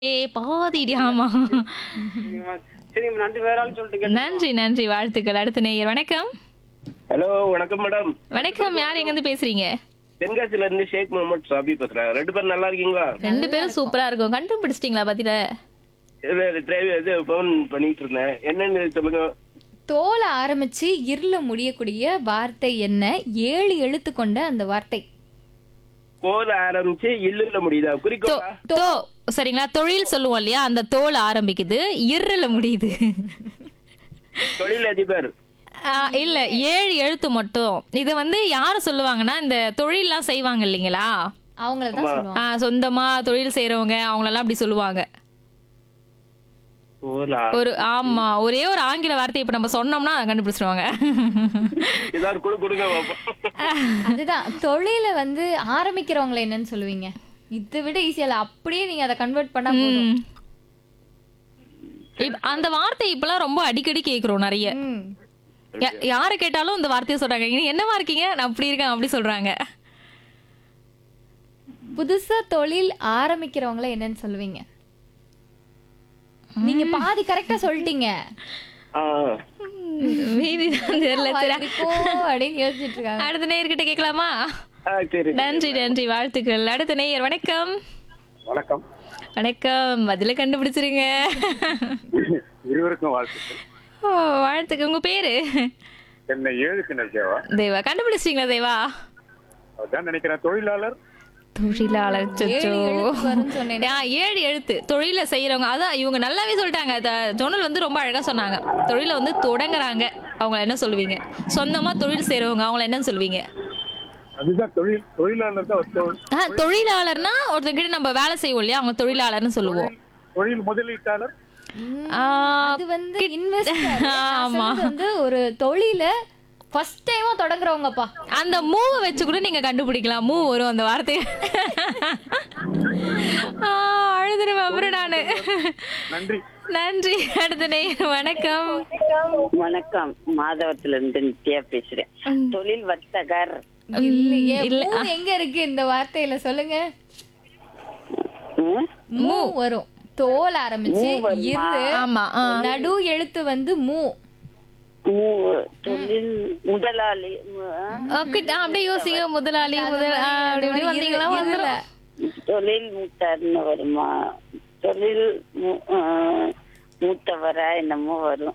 ஏ பாதிடி ஆமா சரிங்கம்மா சரிங்க நன்றி வேற ஆள் சொல்லிட்டு கேட்டேன் நன்றி நன்றி வாழ்த்துக்கள் அடுத்த நேயர் வணக்கம் ஹலோ வணக்கம் மேடம் வணக்கம் யார் எங்க இருந்து பேசுறீங்க தென்காசில இருந்து ஷேக் முகமது சாபி பேசுறேன் ரெண்டு பேரும் நல்லா இருக்கீங்களா ரெண்டு பேரும் சூப்பரா இருக்கும் கண்டுபிடிச்சிட்டீங்களா பாத்தில இது டிரைவர் இது ஃபோன் பண்ணிட்டு இருந்தேன் என்னன்னு சொல்லுங்க தோல ஆரம்பிச்சு இருள முடியக்கூடிய வார்த்தை என்ன ஏழு எழுத்து கொண்ட அந்த வார்த்தை கோல ஆரம்பிச்சு இல்லுல முடியுதா குறிக்கோளா தோ சரிங்களா தொழில் சொல்லுவோம் இல்லையா அந்த தோல் ஆரம்பிக்குது இருள முடியுது தொழில் அதிபர் ஆ, இல்ல ஏழு எழுத்து மட்டும் இது வந்து யாரு சொல்லுவாங்கன்னா இந்த தொழில்லாம் செய்வாங்க இல்லைங்களா அவங்கள தான் சொல்லுவாங்க ஆ, சொந்தமா தொழில் செய்யறவங்க அவங்களெல்லாம் அப்படி சொல்லுவாங்க கோலா ஒரு ஆமா ஒரே ஒரு ஆங்கில வார்த்தை இப்ப நம்ம சொன்னோம்னா அதை கண்டுபிடிச்சிருவாங்க ஏதாவது குழு கொடுங்க பாப்போம். அதுதான் தொழில வந்து ஆரம்பிக்கிறவங்கள என்னன்னு சொல்லுவீங்க இதை விட ஈஸியா இல்ல அப்படியே நீங்க அதை கன்வெர்ட் பண்ணா போதும் ம். இப்ப அந்த வார்த்தை இப்பெல்லாம் ரொம்ப அடிக்கடி கேக்குறோம் நிறைய ம். யா- யாரை கேட்டாலும் இந்த வார்த்தையை சொல்றாங்க நீ என்னவா இருக்கீங்க நான் அப்படி இருக்கேன் அப்படி சொல்றாங்க புதுசா தொழில் ஆரம்பிக்கிறவங்கள என்னன்னு சொல்லுவீங்க நீங்க பாதி கரெக்டா சொல்லிட்டீங்க ஆ, மீதி தான் தெரியல சரி. இப்போ அப்படின்னு யோசிச்சுட்டு இருக்காங்க அடுத்த நேயர்கிட்ட கேட்கலாமா ஆ, சரி நன்றி நன்றி வாழ்த்துக்கள் அடுத்த நேயர் வணக்கம் வணக்கம் வணக்கம் பதில கண்டுபிடிச்சிருங்க இருவருக்கும் வாழ்த்துக்கள் ஓ வாழ்த்துக்கள் உங்க பேரு என்னை ஏழு கிணறு தேவா தேவா கண்டுபிடிச்சிட்டீங்களா தேவா அதான் நினைக்கிறேன் தொழிலாளர் தொழிலாளர் ஏழு சொச்சோ. எழுத்து வரும்னு சொன்னேனே. ஆ, ஏழு எழுத்து தொழில செய்யறவங்க அதான் இவங்க நல்லாவே சொல்லிட்டாங்க த- ஜோனல் வந்து ரொம்ப அழகா சொன்னாங்க தொழில வந்து தொடங்குறாங்க அவங்கள என்ன சொல்லுவீங்க சொந்தமா தொழில் செய்யறவங்க அவங்கள என்ன சொல்லுவீங்க அதுதான் தொழில் தொழிலாளர் தான் ஒரு தொழில். ஆ, தொழிலாளர்னா ஒருத்தங்கிட்ட நம்ம வேலை செய்வோம் இல்லையா அவங்க தொழிலாளர்னு சொல்லுவோம் தொழில் முதலீட்டாளர் ஆ, அது வந்து இன்வெஸ்டர் ஆமா. வந்து ஒரு தொழில ஃபர்ஸ்ட் டைமா தொடங்குறவங்கப்பா அந்த மூவை வச்சு கூட நீங்க கண்டுபிடிக்கலாம் மூ வரும் அந்த வார்த்தையை ஆ, அழுதுருவேன் அப்புறம் நானு நன்றி நன்றி அடுத்த நேயர் வணக்கம் வணக்கம் மாதவத்துல இருந்து நித்யா பேசுறேன் தொழில் வர்த்தகர் இல்லையே இல்ல. மூ எங்க இருக்கு இந்த வார்த்தையில சொல்லுங்க ம்? மூ வரும் தோல் ஆரம்பிச்சு மூ வருமா? இரு ஆமா ஆ. நடு எழுத்து வந்து மூ மூ- தொழில் முதலாளி ஆ? ஓகே, ஆ, அப்படியே யோசிங்க முதலாளி முதல் ஆ, அப்படி இப்படி வந்தீங்களா வந்துரும் தொழில் மூத்தார்னு வருமா தொழில் மூ- ஆ, மூத்தவரா என்னமோ வரும்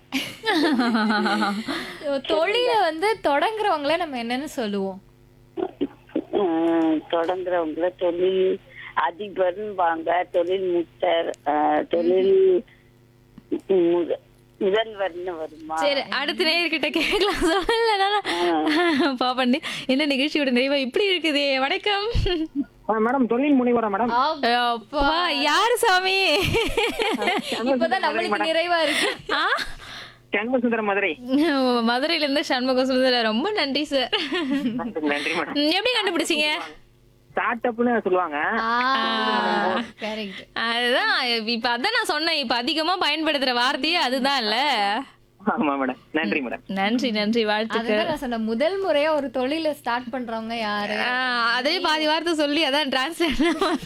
தொழில வந்து தொடங்குறவங்கள நம்ம என்னன்னு சொல்லுவோம் ம், தொடங்குறவங்கள தொழில் அதிபர்னு வாங்க தொழில் மூத்தர் ஆ, தொழில் முத- முதல்வர்னு வருமா சரி அடுத்த நேயர்கிட்ட கேட்கலாம் சொல்லல பாப்பண்டி என்ன நிகழ்ச்சியோட நிறைவா இப்படி இருக்குதே வணக்கம் மேடம் தொழில் முனைவரா மேடம் அப்பா யாரு சாமி இப்பதான் நம்மளுக்கு நிறைவா இருக்கு ஆ? சண்முகசுந்தர மதுரை மதுரையில இருந்து சண்முக சுந்தர ரொம்ப நன்றி சார் நன்றி மேடம் ம், எப்படி கண்டுபிடிச்சீங்க ஸ்டார்ட் அப்னு சொல்லுவாங்க கரெக்ட் அதுதான் இப்ப அதான் நான் சொன்னேன் இப்ப அதிகமா பயன்படுத்துற வார்த்தையே அதுதான் இல்ல ஆமா மேடம் நன்றி மேடம் நன்றி நன்றி வாழ்த்துக்கள் அதுதான் நான் சொன்னேன் முதல் முறையா ஒரு தொழில ஸ்டார்ட் பண்றவங்க யாரு ஆ, அதே பாதி வார்த்தை சொல்லி அதான் டிரான்ஸ்லேட்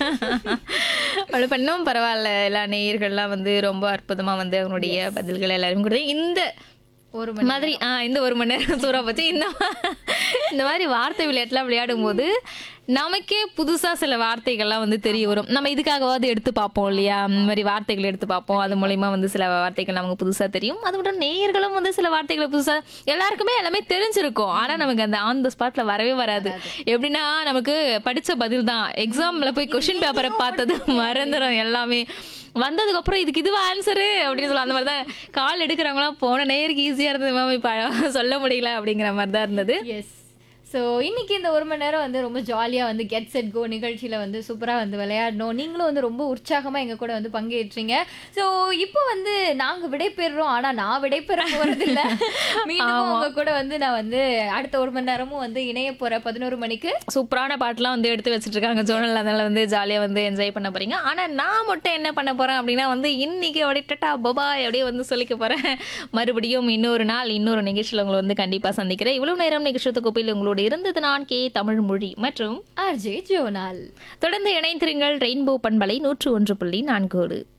அவ்வளோ பண்ணவும் பரவாயில்ல எல்லா நேயர்கள்லாம் வந்து ரொம்ப அற்புதமா வந்து அவங்களுடைய பதில்கள் எல்லாரும் கொடுத்து இந்த ஒரு மாதிரி ஆ இந்த ஒரு மணி நேரம் சூறா போச்சு இந்த மா- இந்த மாதிரி வார்த்தை விளையாட்டுலாம் விளையாடும் போது நமக்கே புதுசா சில வார்த்தைகள்லாம் வந்து தெரிய வரும் நம்ம இதுக்காகவாவது எடுத்து பார்ப்போம் இல்லையா இந்த மாதிரி வார்த்தைகள் எடுத்து பார்ப்போம் அது மூலியமா வந்து சில வார்த்தைகள் நமக்கு புதுசா தெரியும் அதை விட நேயர்களும் வந்து சில வார்த்தைகளை புதுசா எல்லாருக்குமே எல்லாமே தெரிஞ்சிருக்கும் ஆனா நமக்கு அந்த ஆன் த ஸ்பாட்ல வரவே வராது எப்படின்னா நமக்கு படிச்ச பதில் தான் எக்ஸாம்ல போய் கொஷின் பேப்பரை பார்த்தது மறந்துடும் எல்லாமே வந்ததுக்கு அப்புறம் இதுக்கு இதுவா ஆன்சரு அப்படின்னு சொல்ல அந்த மாதிரி தான் கால் எடுக்கிறவங்களாம் போன நேருக்கு ஈஸியா இருந்தது மேம் இப்ப சொல்ல முடியல அப்படிங்கிற மாதிரி தான் இருந்தது எஸ் ஸோ இன்னைக்கு இந்த ஒரு மணி நேரம் வந்து ரொம்ப ஜாலியாக வந்து கெட் செட் கோ நிகழ்ச்சியில் வந்து சூப்பராக வந்து விளையாடணும் நீங்களும் வந்து ரொம்ப உற்சாகமாக எங்கள் கூட வந்து பங்கேற்றீங்க ஸோ இப்போ வந்து நாங்கள் விடைபெறுறோம் ஆனால் நான் விடைபெற போகிறதில்ல மீண்டும் உங்க கூட வந்து நான் வந்து அடுத்த ஒரு மணி நேரமும் வந்து இணைய போகிறேன் பதினோரு மணிக்கு சூப்பரான பாட்டுலாம் வந்து எடுத்து வச்சிட்டு இருக்காங்க ஜோனல் அதனால வந்து ஜாலியா வந்து என்ஜாய் பண்ண போறீங்க ஆனா நான் மட்டும் என்ன பண்ண போறேன் அப்படின்னா வந்து இன்னைக்கு அப்படியே டட்டா பபாய் அப்படியே வந்து சொல்லிக்க போறேன் மறுபடியும் இன்னொரு நாள் இன்னொரு நிகழ்ச்சியில் உங்களை வந்து கண்டிப்பா சந்திக்கிறேன் இவ்வளவு நேரம் நிகழ்ச்சி கோப்பையில் உங்களோட இருந்தது நான் கே தமிழ் மொழி மற்றும் ஆர்ஜே ஜோனால் தொடர்ந்து இணைந்திருங்கள் ரெயின்போ பண்பலை நூற்று ஒன்று புள்ளி நான்கோடு